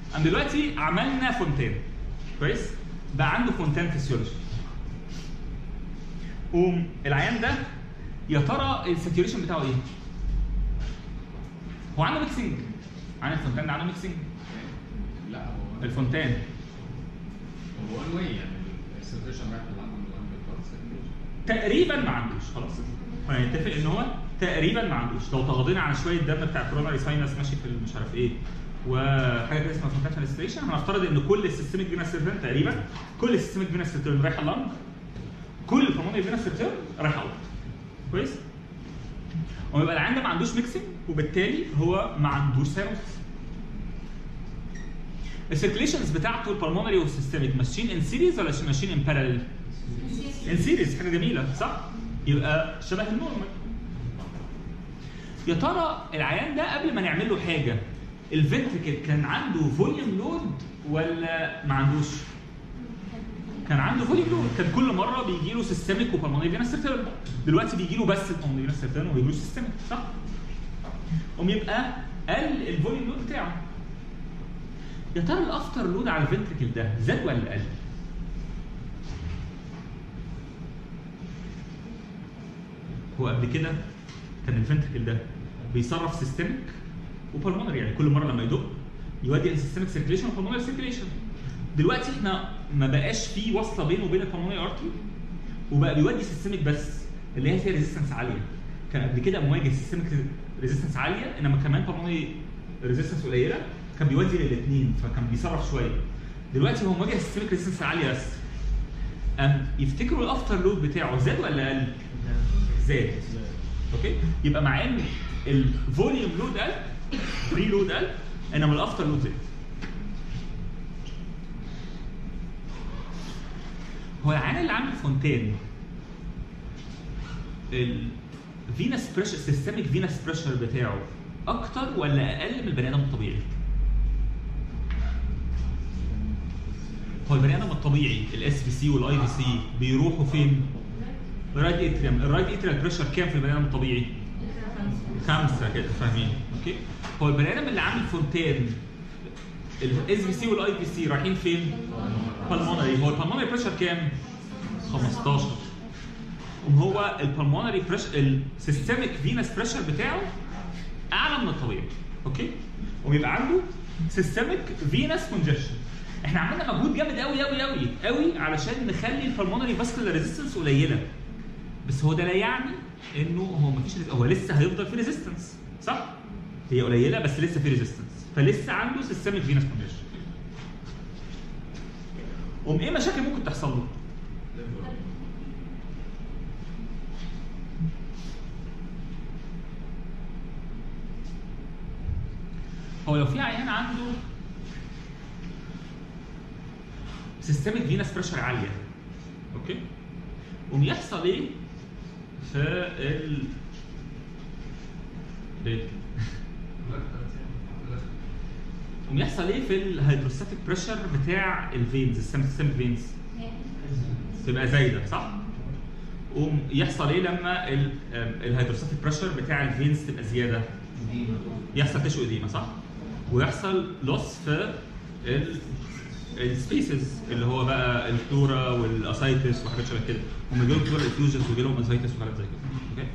انا دلوقتي عملنا فونتان كويس بقى عنده فونتان فيسيولوجي قوم العيان ده يا ترى الساتوريشن بتاعه ايه؟ هو عنده ميكسنج عن الفونتان ده عنده ميكسنج لا هو الفونتان هو وان واي يعني السيرفيشن رايح للعمل من تقريبا ما عندوش خلاص هنتفق ان هو تقريبا ما عندوش لو تغاضينا على شويه دم بتاع كوروناري ساينس ماشي في مش عارف ايه وحاجه كده اسمها فونتان فينستريشن هنفترض ان كل السيستميك فينس سيرفن تقريبا كل السيستميك فينس سيرفن رايحه اللنج كل البلمونري فينس سيرفن رايحه اوت كويس ويبقى العيان ده ما عندوش ميكسنج وبالتالي هو ما عندوش سيروسس السيركليشنز بتاعته البلمونري والسيستميك ماشيين ان سيريز ولا ماشيين ان باراليل؟ ان سيريز حاجه جميله صح؟ يبقى شبه النورمال يا ترى العيان ده قبل ما نعمل له حاجه الفنتركل كان عنده فوليوم لود ولا ما عندوش؟ كان عنده فوليوم لود كان كل مره بيجي له سيستميك وبلمونري فينس سيرتيرن دلوقتي بيجي له بس البلمونري فينس سيرتيرن وما بيجيلوش سيستميك صح؟ قوم يبقى قل الفوليوم لود بتاعه يا ترى الافتر لود على الفنتركل ده زاد ولا قل؟ هو قبل كده كان الفنتركل ده بيصرف سيستميك وبلمونري يعني كل مره لما يدق يودي السيستميك سيركيليشن وبلمونري سيركيليشن دلوقتي احنا ما بقاش في وصله بينه وبين البلمونري ارتري وبقى بيودي سيستميك بس اللي هي فيها ريزيستنس عاليه كان قبل كده مواجه سيستميك ريزيستنس عاليه انما كمان بلمونري ريزيستنس قليله كان بيودي للاثنين فكان بيصرف شويه دلوقتي هو مواجه سيستميك ريزيستنس عاليه بس أم يفتكروا الافتر لود بتاعه زاد ولا قل؟ زاد اوكي يبقى مع ان الفوليوم لود قل فري لود قل انما الافتر لود زاد هو العيان اللي عامل فونتان الفينس بريشر سيستميك فينس بريشر بتاعه اكتر ولا اقل من البني ادم الطبيعي؟ هو البني ادم الطبيعي الاس بي سي والاي بي سي بيروحوا فين؟ الرايت اتريم الرايت اتريال بريشر كام في البني ادم الطبيعي؟ خمسه كده فاهمين اوكي هو البني ادم اللي عامل فونتان الاس بي سي والاي بي سي رايحين فين؟ بالمونري هو البلمونري بريشر كام؟ 15 وهو البلمونري بريشر السيستميك فينس بريشر بتاعه اعلى من الطبيعي اوكي وبيبقى عنده سيستميك فينس كونجكشن احنا عملنا مجهود جامد قوي قوي قوي قوي علشان نخلي البلمونري فاسكولار ريزيستنس قليله بس هو ده لا يعني انه هو مفيش هو لسه هيفضل في ريزيستنس صح؟ هي قليله بس لسه في ريزيستنس فلسه عنده سيستميك فينس كونجكشن قوم ايه مشاكل ممكن تحصل له؟ هو لو في عيان عنده سيستميك فينس بريشر عاليه اوكي قوم يحصل ايه في ال ايه قوم يحصل ايه في الهيدروستاتيك بريشر بتاع الفينز السيستميك فينز تبقى زايده صح؟ قوم يحصل ايه لما ال- الهيدروستاتيك بريشر بتاع الفينز تبقى زياده؟ يحصل تشو اديمه صح؟ ويحصل لوس في السبيسز اللي هو بقى الفلورا والاسايتس وحاجات شبه كده هم يجيلهم فلورا افيوجنز ويجيلهم اسايتس وحاجات زي كده اوكي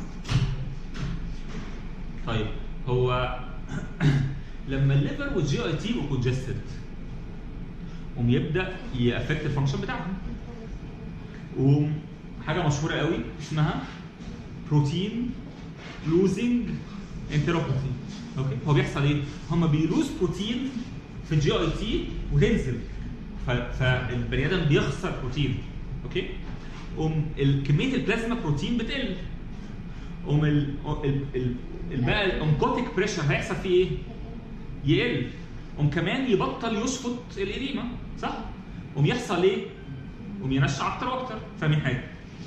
طيب هو لما الليفر والجي اي تي يبقوا كونجستد قوم يبدا يأفكت الفانكشن بتاعهم قوم حاجه مشهوره قوي اسمها بروتين لوزنج انتروباثي اوكي هو بيحصل ايه؟ هم بيلوز بروتين في الجي اي تي وتنزل ف- فالبني ادم بيخسر بروتين اوكي؟ قوم ال- كميه البلازما بروتين بتقل قوم ال ال- ال- ال- بقى الانكوتيك بريشر هيحصل فيه ايه؟ يقل قوم كمان يبطل يشفط الاديمه صح؟ قوم يحصل ايه؟ قوم ينشع اكتر واكتر فاهمين حاجه؟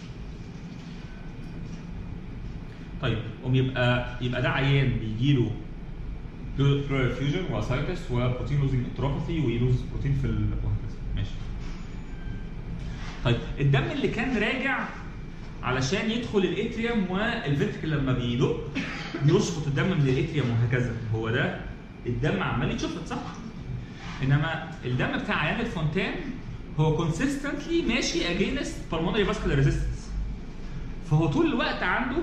طيب قوم يبقى يبقى ده عيان بيجي له بلورال فيوجن واسايتس وبروتين لوزنج انتروباثي ويلوز بروتين في ال... وهكذا ماشي طيب الدم اللي كان راجع علشان يدخل الاتريوم والفنتركل لما بيدق يشفط الدم من الاتريوم وهكذا هو ده الدم عمال يتشفط صح؟ انما الدم بتاع عيان الفونتان هو كونسيستنتلي ماشي اجينست pulmonary vascular resistance فهو طول الوقت عنده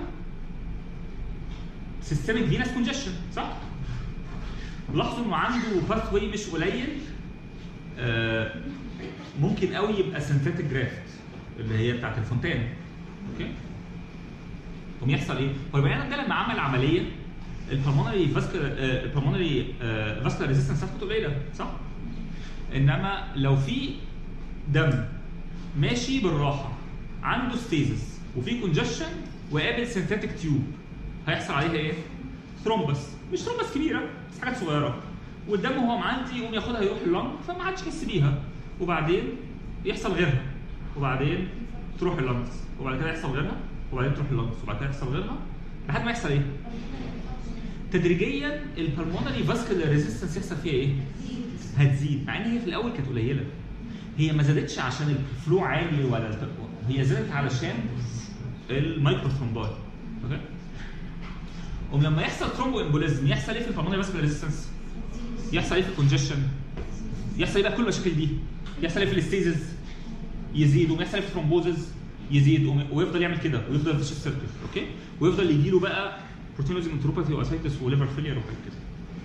سيستميك فينس كونجشن صح؟ لاحظوا انه عنده باث واي مش قليل آه، ممكن قوي يبقى سنتيتك جرافت اللي هي بتاعت الفونتان اوكي قوم يحصل ايه؟ هو البني ادم ده لما عمل عمليه البلمونري فاسكولار البلمونري فاسكولار ريزيستنس بتاعته قليله صح؟ انما لو في دم ماشي بالراحه عنده ستيزس وفي كونجشن وقابل سنتيتك تيوب هيحصل عليها ايه؟ ثرومبس مش ثرومبس كبيره بس حاجات صغيره والدم وهو معدي يقوم ياخدها يروح اللنج فما عادش يحس بيها وبعدين يحصل غيرها وبعدين تروح اللنجز وبعد كده يحصل غيرها وبعدين تروح اللنجز وبعد كده يحصل غيرها لحد ما يحصل ايه؟ تدريجيا البلمونري فاسكولار ريزيستنس يحصل فيها ايه؟ هتزيد مع ان هي في الاول كانت قليله هي ما زادتش عشان الفلو عالي ولا الت- هي زادت علشان المايكرو ثرومباي اوكي ولما يحصل ثرومبو امبوليزم يحصل ايه في البلمونري فاسكولار ريزيستنس؟ يحصل ايه في الكونجشن؟ يحصل ايه بقى كل المشاكل دي؟ يحصل ايه في الاستيزز؟ يزيد ويحصل ايه في الثرومبوزز؟ يزيد وم- ويفضل يعمل كده ويفضل في السيركل اوكي؟ ويفضل يجي له بقى بروتينوزيم انتروباثي واسايتس وليفر فيلير وحاجات كده.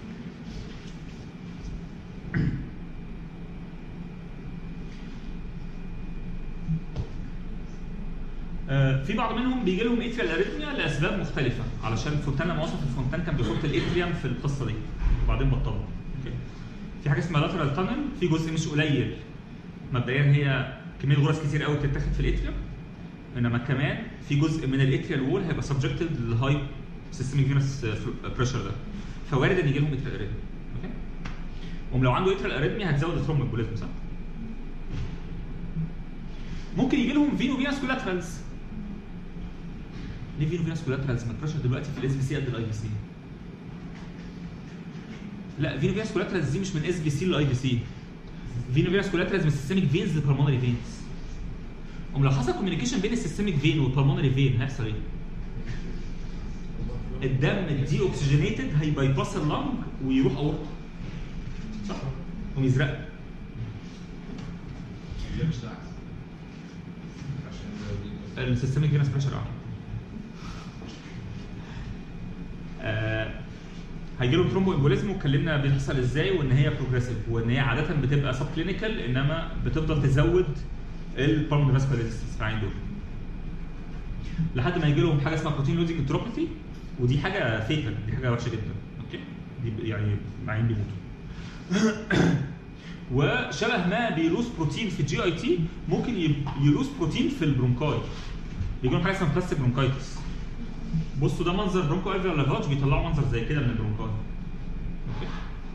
آه، في بعض منهم بيجي لهم اتريال اريثميا لاسباب مختلفه علشان الفونتان لما وصف الفونتان كان بيحط الاتريوم في القصه دي وبعدين بطلوا اوكي في حاجه اسمها لاترال تانل في جزء مش قليل مبدئيا هي كميه غرز كتير قوي بتتاخد في الاتريوم انما كمان في جزء من الاتريال وول هيبقى سبجكتد للهاي سيستميك فينس بريشر ده فوارد ان يجي لهم اتريال اريثميا اوكي ولو عنده اتريال اريثميا هتزود الثرومبوليزم صح؟ ممكن يجي لهم فينو فينس كولاترالز ليه فينو فينس كولاترالز ما البريشر دلوقتي في الاس بي سي قد الاي بي سي لا فينو فينس كولاترالز دي مش من اس بي سي للاي بي سي فينو فينس كولاترالز من السيستميك فينز للبلمونري فينز ام لو حصل كوميونيكيشن بين السيستميك فين والبلمونري فين هيحصل ايه؟ الدم الدي اوكسجينيتد هيباي باس اللنج ويروح اورطه صح؟ قوم يزرق ليه مش العكس؟ عشان دي السيستميك فينس بريشر اعلى آه هيجي له ترومبو امبوليزم واتكلمنا بيحصل ازاي وان هي بروجريسيف وان هي عاده بتبقى سب كلينيكال انما بتفضل تزود البالمونري فاسكولار ريزيستنس في العين دول لحد ما يجي لهم حاجه اسمها بروتين لوزنج انتروباثي ودي حاجه فيتال دي حاجه وحشه جدا اوكي دي ب- يعني عين بيموتوا وشبه ما بيلوس بروتين في الجي اي تي ممكن يب- يلوس بروتين في البرونكاي بيجي لهم حاجه اسمها بلاستيك برونكايتس بصوا ده منظر برونكو الفير لافاج بيطلعوا منظر زي كده من البرونكاي اوكي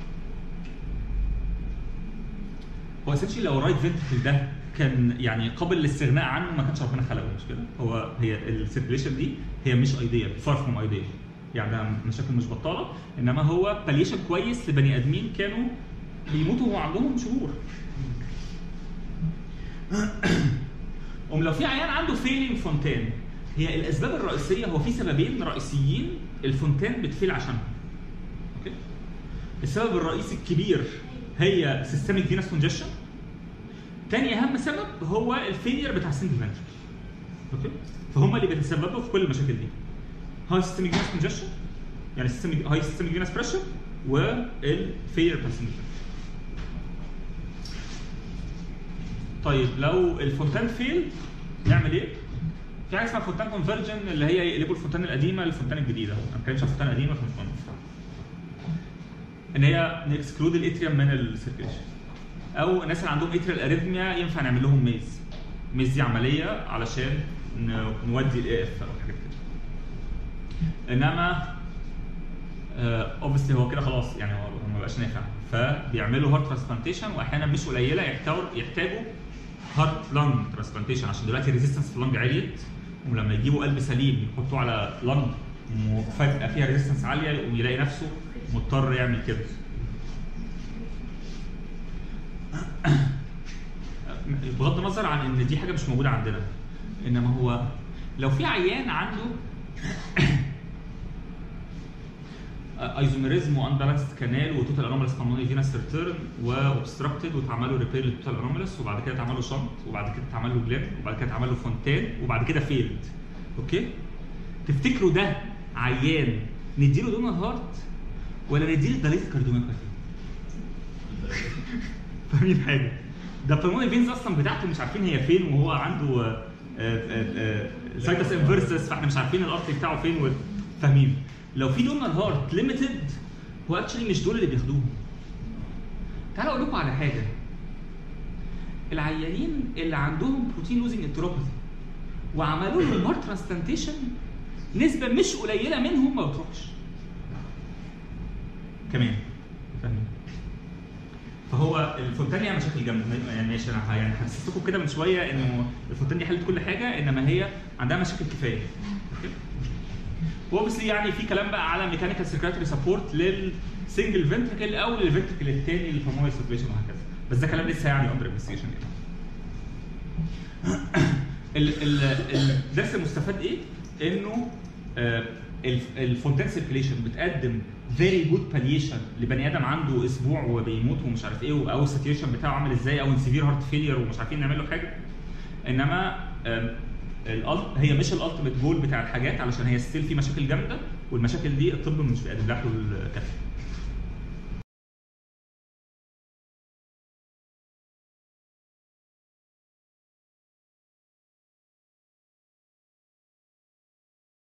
هو اسينشلي لو الرايت فنتكل ده كان يعني قابل للاستغناء عنه ما كانش ربنا خلقه مش كده هو هي السيركيليشن دي هي مش ايديال فار فروم ايديال يعني ده مشاكل مش بطاله انما هو باليشن كويس لبني ادمين كانوا بيموتوا وهو عندهم شهور أم لو في عيان عنده فيلينج فونتان هي الاسباب الرئيسيه هو في سببين رئيسيين الفونتان بتفيل عشانهم اوكي السبب الرئيسي الكبير هي سيستميك فينس كونجشن تاني اهم سبب هو الفيلير بتاع السنجل فنتركل اوكي فهم اللي بيتسببوا في كل المشاكل دي هاي سيستميك فينس كونجشن يعني سيستميك هاي سيستميك فينس بريشر والفيلير بتاع السنجل فنتركل طيب لو الفونتان فيل نعمل ايه؟ في حاجه اسمها فونتان كونفرجن اللي هي يقلبوا الفونتان القديمه للفونتان الجديده، انا ما بتكلمش عن الفونتان القديمه فمش مهم. ان هي نكسكلود الاتريوم من السيركيليشن. او الناس اللي عندهم اتريال اريثميا ينفع نعمل لهم ميز. ميز دي عمليه علشان ن- نودي الاي اف او حاجات كده. انما اوبسلي هو كده خلاص يعني هو هو ما بقاش نافع فبيعملوا هارت ترانسبلانتيشن واحيانا مش قليله يحتاجوا يحتاجوا هارت لانج ترانسبلانتيشن عشان دلوقتي الريزيستنس في اللنج عليت ولما يجيبوا قلب سليم يحطوه على لنج فجاه فيها ريزيستنس عاليه يقوم يلاقي نفسه مضطر يعمل كده بغض النظر عن ان دي حاجه مش موجوده عندنا انما هو لو في عيان عنده ايزوميريزم وان بالانسد كانال وتوتال انومالس بالمونري فينس ريتيرن واوبستراكتد واتعمل له ريبير للتوتال انومالس وبعد كده اتعمل له شنط وبعد كده اتعمل له جلاب وبعد كده اتعمل له فونتان وبعد كده فيلد اوكي تفتكروا ده عيان نديله دونر هارت ولا نديله داليت كارديوميوباثي فاهمين حاجه ده البلمونري فينز اصلا بتاعته مش عارفين هي فين وهو عنده سايتس انفيرسس فاحنا مش عارفين الارتري بتاعه فين و- فاهمين لو في دونر هارت ليميتد هو اكشلي مش دول اللي بياخدوهم تعالوا اقول لكم على حاجه العيانين اللي عندهم بروتين لوزنج انتروباثي وعملوا له الهارت ترانسبلانتيشن نسبه مش قليله منهم ما بتروحش كمان فاهمين فهو الفونتان ليها مشاكل جامده يعني ماشي انا يعني حسستكم كده من شويه انه الفونتان دي حلت كل حاجه انما هي عندها مشاكل كفايه وبس يعني في كلام بقى على ميكانيكال سيركيولاتري سبورت للسنجل فنتركل او للفنتركل الثاني للبلمونري سيركيوليشن وهكذا بس ده كلام لسه يعني اندر انفستيجيشن يعني ال- ال- الدرس المستفاد ايه؟ انه آه، الف- الفونتان سيركيليشن بتقدم فيري جود باليشن لبني ادم عنده اسبوع وبيموت ومش عارف ايه او الساتيوشن بتاعه عامل ازاي او سيفير هارت فيلير ومش عارفين نعمل له حاجه انما آم، الألت- هي مش الالتيميت جول بتاع الحاجات علشان هي ستيل في مشاكل جامده والمشاكل دي الطب مش بيقدم لها حلول كافيه